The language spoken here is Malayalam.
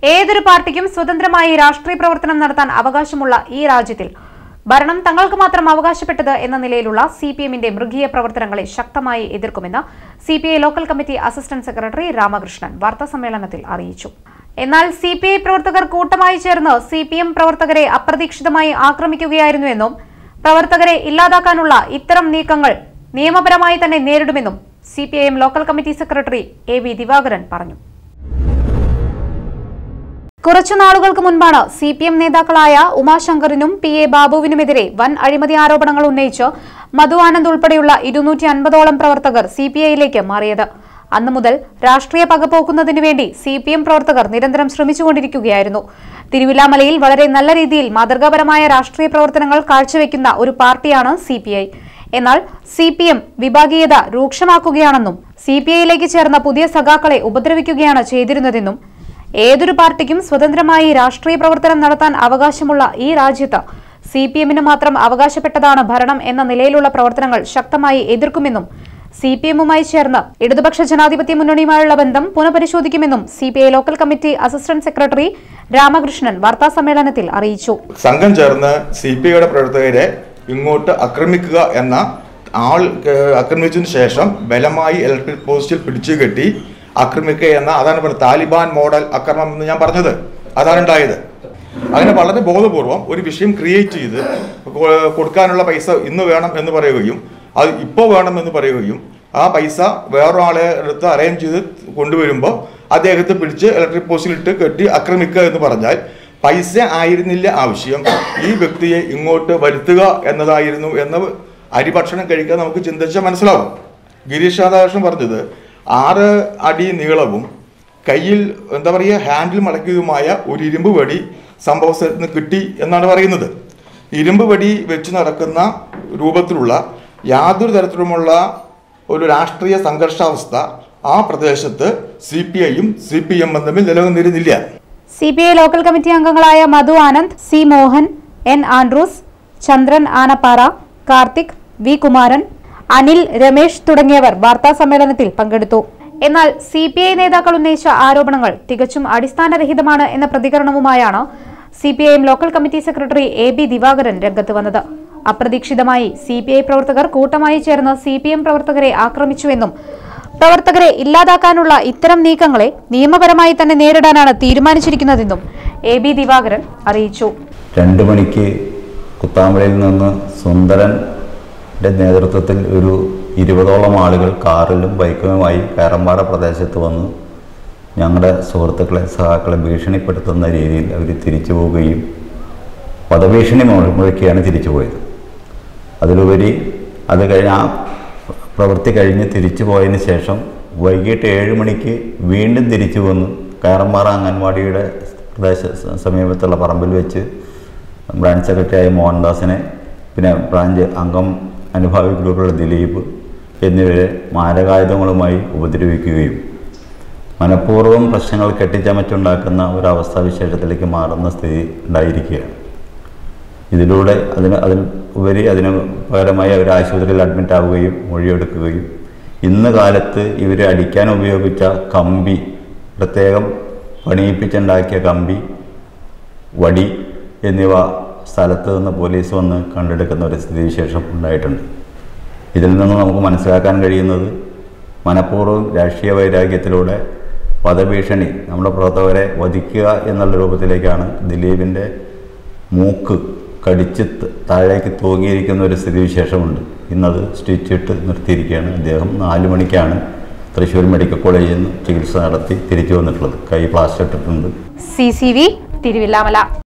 ഏതൊരു പാർട്ടിക്കും സ്വതന്ത്രമായി രാഷ്ട്രീയ പ്രവർത്തനം നടത്താൻ അവകാശമുള്ള ഈ രാജ്യത്തിൽ ഭരണം തങ്ങൾക്ക് മാത്രം അവകാശപ്പെട്ടത് എന്ന നിലയിലുള്ള സി പി എമ്മിന്റെ മൃഗീയ പ്രവർത്തനങ്ങളെ ശക്തമായി എതിർക്കുമെന്ന് C P I local committee assistant secretary Ramakrishnan വാർത്താസമ്മേളനത്തിൽ അറിയിച്ചു എന്നാൽ സി പി ഐ പ്രവർത്തകർ കൂട്ടമായി ചേർന്ന് സി പി എം പ്രവർത്തകരെ അപ്രതീക്ഷിതമായി ആക്രമിക്കുകയായിരുന്നുവെന്നും പ്രവർത്തകരെ ഇല്ലാതാക്കാനുള്ള ഇത്തരം നീക്കങ്ങൾ നിയമപരമായി തന്നെ നേരിടുമെന്നും C P I M local committee secretary A V Divakaran പറഞ്ഞു കുറച്ചു നാളുകൾക്ക് മുൻപാണ് സി പി എം നേതാക്കളായ ഉമാശങ്കറിനും പി എ ബാബുവിനുമെതിരെ വൻ അഴിമതി ആരോപണങ്ങൾ ഉന്നയിച്ച് മധു ആനന്ദ് ഉൾപ്പെടെയുള്ള ഇരുന്നൂറ്റി അൻപതോളം പ്രവർത്തകർ സി പി ഐയിലേക്ക് മാറിയത് അന്നു മുതൽ രാഷ്ട്രീയ പകപോക്കുന്നതിനു വേണ്ടി സി പി എം പ്രവർത്തകർ നിരന്തരം ശ്രമിച്ചുകൊണ്ടിരിക്കുകയായിരുന്നു തിരുവില്ലാമലയിൽ വളരെ നല്ല രീതിയിൽ മാതൃകാപരമായ രാഷ്ട്രീയ പ്രവർത്തനങ്ങൾ കാഴ്ചവെക്കുന്ന ഒരു പാർട്ടിയാണ് സി പി ഐ എന്നാൽ സി പി എം വിഭാഗീയത രൂക്ഷമാക്കുകയാണെന്നും സി പി ഐയിലേക്ക് ചേർന്ന പുതിയ സഖാക്കളെ ഉപദ്രവിക്കുകയാണ് ചെയ്തിരുന്നതെന്നും ഏതൊരു പാർട്ടിക്കും സ്വതന്ത്രമായി രാഷ്ട്രീയ പ്രവർത്തനം നടത്താൻ അവകാശമുള്ള ഈ രാജ്യത്ത് സി പി എമ്മിന് മാത്രം അവകാശപ്പെട്ടതാണ് ഭരണം എന്ന നിലയിലുള്ള പ്രവർത്തനങ്ങൾ ശക്തമായി എതിർക്കുമെന്നും സി പി എമ്മുമായി ചേർന്ന് ഇടതുപക്ഷ ജനാധിപത്യ മുന്നണിയുമായുള്ള ബന്ധം പുനഃപരിശോധിക്കുമെന്നും C P I local committee assistant secretary Ramakrishnan വാർത്താസമ്മേളനത്തിൽ അറിയിച്ചു സംഘം ചേർന്ന് സി പി ഐയുടെ പ്രവർത്തകരെ ഇങ്ങോട്ട് ആക്രമിക്കുക എന്ന ആൾ ഏഹ്, ആക്രമിച്ചതിന് ശേഷം ബലമായി ഇലക്ട്രിക് പോസ്റ്റിൽ പിടിച്ചു കെട്ടി ആക്രമിക്കുക എന്ന അതാണ് പറഞ്ഞത് താലിബാൻ മോഡൽ ആക്രമണം എന്ന് ഞാൻ പറഞ്ഞത് അതാണ് ഉണ്ടായത് അങ്ങനെ വളരെ ബോധപൂർവം ഒരു വിഷയം ക്രിയേറ്റ് ചെയ്ത് കൊ- കൊടുക്കാനുള്ള പൈസ ഇന്ന് വേണം എന്ന് പറയുകയും അത് ഇപ്പോൾ വേണം എന്ന് പറയുകയും ആ പൈസ വേറൊരാളെ അടുത്ത് അറേഞ്ച് ചെയ്ത് കൊണ്ടുവരുമ്പോൾ അദ്ദേഹത്തെ പിടിച്ച് ഇലക്ട്രിക് പോസ്റ്റിലിട്ട് കെട്ടി ആക്രമിക്കുക എന്ന് പറഞ്ഞാൽ പൈസ ആയിരുന്നില്ല ആവശ്യം ഈ വ്യക്തിയെ ഇങ്ങോട്ട് വരുത്തുക എന്നതായിരുന്നു എന്ന് അരിഭക്ഷണം കഴിക്കാൻ നമുക്ക് ചിന്തിച്ചാൽ മനസ്സിലാവും ഗിരീഷ് രാധാകൃഷ്ണൻ പറഞ്ഞത് ആറ് അടി നീളവും കയ്യിൽ എന്താ പറയുക ഹാൻഡിൽ മടക്കിയതുമായ ഒരു ഇരുമ്പ് വടി സംഭവ സ്ഥലത്ത് നിന്ന് കിട്ടി എന്നാണ് പറയുന്നത് ഇരുമ്പ് വടി വെച്ച് നടക്കുന്ന രൂപത്തിലുള്ള യാതൊരു തരത്തിലുമുള്ള ഒരു രാഷ്ട്രീയ സംഘർഷാവസ്ഥ ആ പ്രദേശത്ത് സി പി ഐയും സി പി എമ്മും തമ്മിൽ നിലനിന്നിരുന്നില്ല C P I local committee അംഗങ്ങളായ Madhu Anand C Mohan N Andrews Chandran Anappara Karthik V Kumaran Anil Ramesh തുടങ്ങിയവർ വാർത്താ സമ്മേളനത്തിൽ പങ്കെടുത്തു എന്നാൽ സി പി ഐ നേതാക്കൾ ഉന്നയിച്ച ആരോപണങ്ങൾ തികച്ചും അടിസ്ഥാനരഹിതമാണ് എന്ന പ്രതികരണവുമായാണ് C P I M local committee secretary A B Divakaran രംഗത്ത് വന്നത് അപ്രതീക്ഷിതമായി സി പി ഐ പ്രവർത്തകർ കൂട്ടമായി ചേർന്ന് സി പി എം പ്രവർത്തകരെ ആക്രമിച്ചുവെന്നും പ്രവർത്തകരെ ഇല്ലാതാക്കാനുള്ള ഇത്തരം നീക്കങ്ങളെ നിയമപരമായി തന്നെ നേരിടാനാണ് തീരുമാനിച്ചിരിക്കുന്നതെന്നും എ ബി ദിവാകരൻ അറിയിച്ചു രണ്ട് മണിക്ക് കുത്താമ്പലയിൽ നിന്ന് സുന്ദരൻ്റെ നേതൃത്വത്തിൽ ഒരു ഇരുപതോളം ആളുകൾ കാറിലും ബൈക്കുമായി കയറമ്പാറ പ്രദേശത്ത് വന്ന് ഞങ്ങളുടെ സുഹൃത്തുക്കളെ സഹാക്കളെ ഭീഷണിപ്പെടുത്തുന്ന രീതിയിൽ അവർ തിരിച്ചു പോവുകയും വധഭീഷണി മുഴ- മുഴക്കിയാണ് തിരിച്ചു പോയത് അതിലുപരി അത് കഴിഞ്ഞ് ആ പ്രവൃത്തി കഴിഞ്ഞ് തിരിച്ചു പോയതിന് ശേഷം വൈകിട്ട് ഏഴ് മണിക്ക് വീണ്ടും തിരിച്ചു വന്ന് കയറമ്പാറ അംഗൻവാടിയുടെ പ്രദേശ സ- സമീപത്തുള്ള പറമ്പിൽ വെച്ച് ബ്രാഞ്ച് സെക്രട്ടറിയായ മോഹൻദാസിനെ പിന്നെ ബ്രാഞ്ച് അംഗം അനുഭാവി ഗ്രൂപ്പിലുള്ള ദിലീപ് എന്നിവരെ മാരകായുധങ്ങളുമായി ഉപദ്രവിക്കുകയും മനഃപൂർവ്വം പ്രശ്നങ്ങൾ കെട്ടിച്ചമച്ചുണ്ടാക്കുന്ന ഒരു അവസ്ഥാവിശേഷത്തിലേക്ക് മാറുന്ന സ്ഥിതി ഉണ്ടായിരിക്കുകയാണ് ഇതിലൂടെ അതിന് അതിന് ഉപരി അതിന് പകരമായി അവർ ആശുപത്രിയിൽ അഡ്മിറ്റ് ആവുകയും മൊഴിയെടുക്കുകയും ഇന്ന് കാലത്ത് ഇവരെ അടിക്കാൻ ഉപയോഗിച്ച കമ്പി പ്രത്യേകം പണിയിപ്പിച്ചുണ്ടാക്കിയ കമ്പി വടി എന്നിവ സ്ഥലത്ത് നിന്ന് പോലീസ് വന്ന് കണ്ടെടുക്കുന്ന ഒരു സ്ഥിതിവിശേഷം ഉണ്ടായിട്ടുണ്ട് ഇതിൽ നിന്ന് നമുക്ക് മനസ്സിലാക്കാൻ കഴിയുന്നത് മനഃപൂർവ്വം രാഷ്ട്രീയ വൈരാഗ്യത്തിലൂടെ വധഭീഷണി നമ്മുടെ പ്രവർത്തകരെ വധിക്കുക എന്നുള്ള രൂപത്തിലേക്കാണ് ദിലീപിൻ്റെ മൂക്ക് കടിച്ച് ത- താഴേക്ക് തൂങ്ങിയിരിക്കുന്ന ഒരു സ്ഥിതിവിശേഷമുണ്ട് ഇന്നത് സ്റ്റിച്ചിട്ട് നിർത്തിയിരിക്കുകയാണ് അദ്ദേഹം നാല് മണിക്കാണ് തൃശ്ശൂർ മെഡിക്കൽ കോളേജിൽ നിന്ന് ചികിത്സ നടത്തി തിരിച്ചു വന്നിട്ടുള്ളത് കൈ പ്ലാസ്റ്റർ ഇട്ടിട്ടുണ്ട് സി സി വി തിരുവില്ലാമല